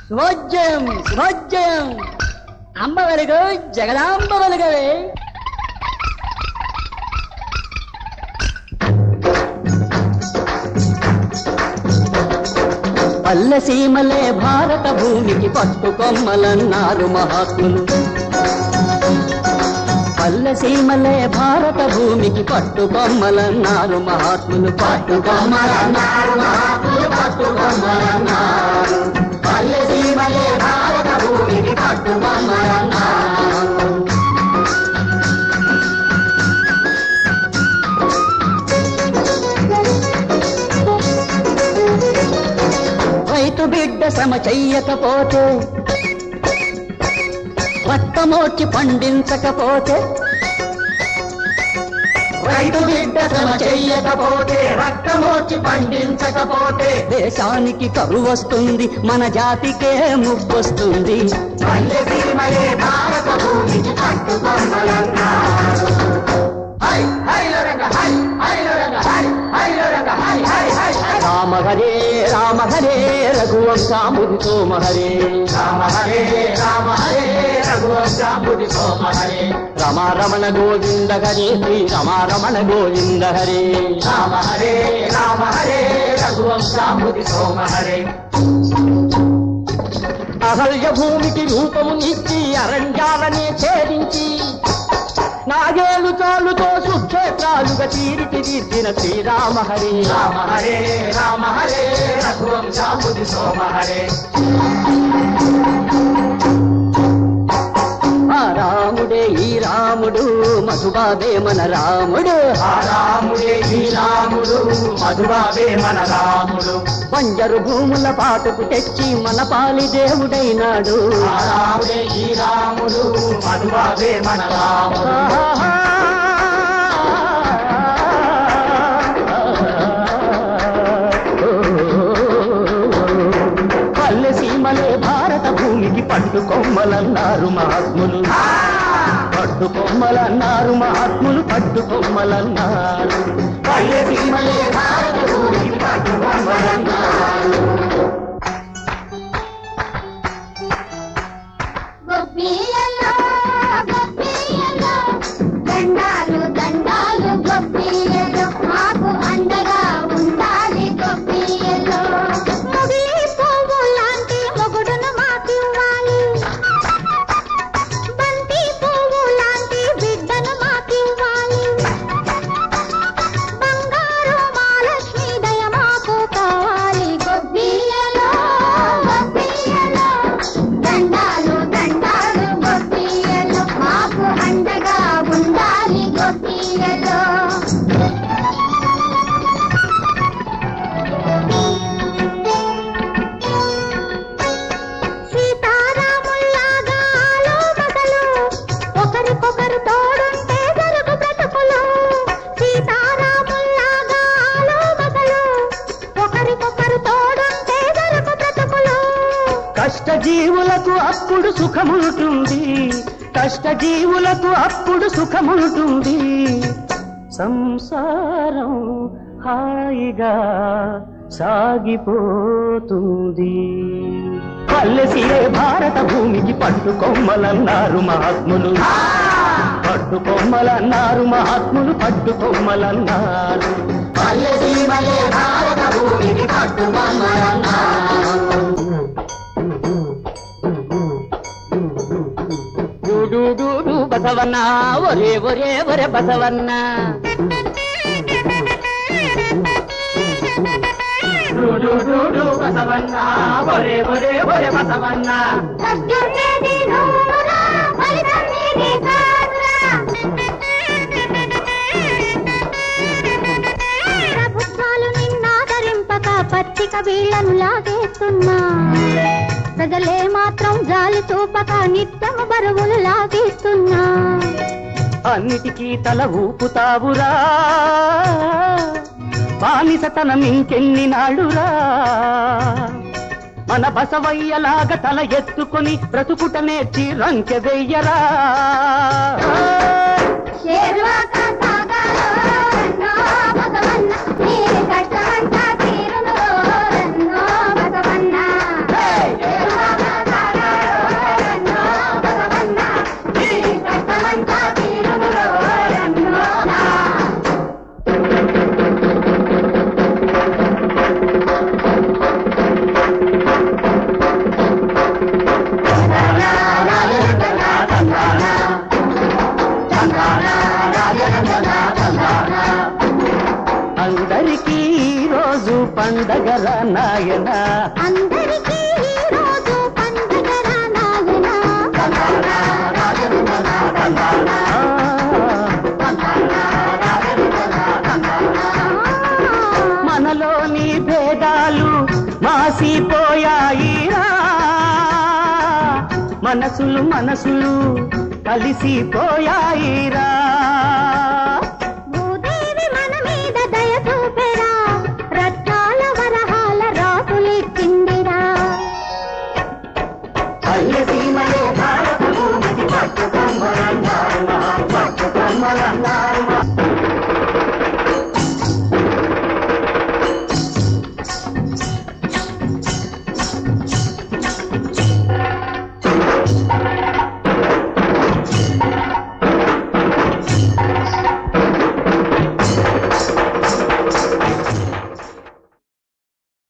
శుభోజ్జయం శుభోజ్జయం అంబ వెలుగు జగదాంబ వెలుగవే పల్లె సీమలే భారత భూమికి పట్టు కొమ్మలన్నారు మహాత్ములు పల్లె సీమలే భారత భూమికి పట్టు కొమ్మలన్నారు మహాత్ములు పట్టు కొమ్మలన్నారు మహాత్ములు పట్టు కొమ్మలన్నారు పల్లె సీమలే భారత భూమికి పట్టు కొమ్మలన్నారు రైతు బిడ్డ శ్రమ చెయ్యకపోతే రక్తమోర్చి పండించకపోతే రైతు బిడ్డ శ్రమ చెయ్యకపోతే రక్తమోర్చి పండించకపోతే దేశానికి కరువు వస్తుంది మన జాతికే ముప్పొస్తుంది పల్లె సీమలే భారత భూమికి పట్టుకొమ్మలన్నారు. హై, హైలో రంగ, హై, హైలో రంగ, హై, హైలో రంగ, హై, హై, హై, హై. రామ హరే రామ హరే రఘువంశాముది సోమ హరే రామ హరే రామ హరే రఘువంశాముది సోమ హరే రమ రమణ గోవింద హరే శ్రీ రమ రమణ గోవింద హరే రామ హరే రామ హరే రఘువంశాముది సోమ హరే అహల్య భూమికి రూపమునిచ్చి అరణ్యాలనే ఛేదించి నాగేలు చాలుతో సుక్షేత్రాలుగా తీర్చిదిద్దిన శ్రీరామ హరి రామ హరే రామ హరే రఘువంశాముది సోమ హరే ఆ రాముడే ఈ రాముడు మధుబాబే మన రాముడు ఆ రాముడే ఈ రాముడు మధుబాబే మన రాముడు బంజరు భూముల పాటుకు తెచ్చి మన పాలి దేవుడైనాడు ఆ రాముడే ఈ రాముడు మధుబాబే మన రాముడు పల్లె సీమలే భారత భూమికి పట్టు కొమ్మలన్నారు మహాత్ములు పట్టు కొమ్మలన్నారు మహాత్ములు పట్టు కొమ్మలన్నారు పల్లె సీమలే భారత భూమికి పట్టుకొమ్మలన్నారు గొప్పియలో గొప్పియలో దండాలు దండాలు గొప్పియలో మాకు అండగా ఉండాలి గొప్పియలో ముగిలి పువ్వు లాంటి మొగుడును మాకివ్వాలి బంతి పువ్వు లాంటి బిడ్డను మాకివ్వాలి బంగారు మహాలక్ష్మి దయ మాకు కావాలి గొప్పియలో గొప్పియలో దండాలు దండాలు గొప్పియలో మాకు అండగా ఉండాలి గొప్పియలో సీతారాముల్లాగా ఆలోమగలు ఒకరికొకరు తోడుంటే జరుగు బ్రతుకులు సీతారాముల్లాగా ఆలోమగలు ఒకరికొకరు తోడుంటే జరుగు బ్రతుకులు కష్టజీవులకు అప్పుడు సుఖముంటుంది కష్టజీవులకు అప్పుడు సుఖముంటుంది సంసారం హాయిగా సాగిపోతుంది పల్లెసిలే భారత భూమికి పట్టు కొమ్మలన్నారు మహాత్ములు పట్టు కొమ్మలన్నారు మహాత్ములు పట్టు కొమ్మలన్నారు పల్లె సీమలే భారత భూమికి పట్టుకొమ్మలన్నారు డూడు బసవన్న ఒరే ఒరే ఒరే బసవన్న రుడు రుడు బసవన్న ఒరే ఒరే ఒరే బసవన్న సత్యున్నది నూరా ఫలితమేది కాదురా ప్రభుత్వాలు నిన్నాదరింపక పత్రిక వీళ్లను లాగేస్తున్నా ప్రజలే మాత్రం జాలి చూపక నిత్యము బరువులు లాగేస్తున్నా అన్నిటికీ తల ఊపుతావురా బానిసతనం ఇంకెన్ని నాడురా మన బసవయ్యలాగా తల ఎత్తుకొని బ్రతుకుట నేర్చి రంకె వెయ్యరా శేర్వాక సాగాలో రన్నో భగవన్న నీ కష్టమంతా తీరును రన్నో భగవన్న శేర్వాక నాయన అందరికీ ఈ రోజు పండుగరా నాయనా మనలోని భేదాలు మాసిపోయాయిరా మనసులు మనసులు కలిసిపోయాయిరా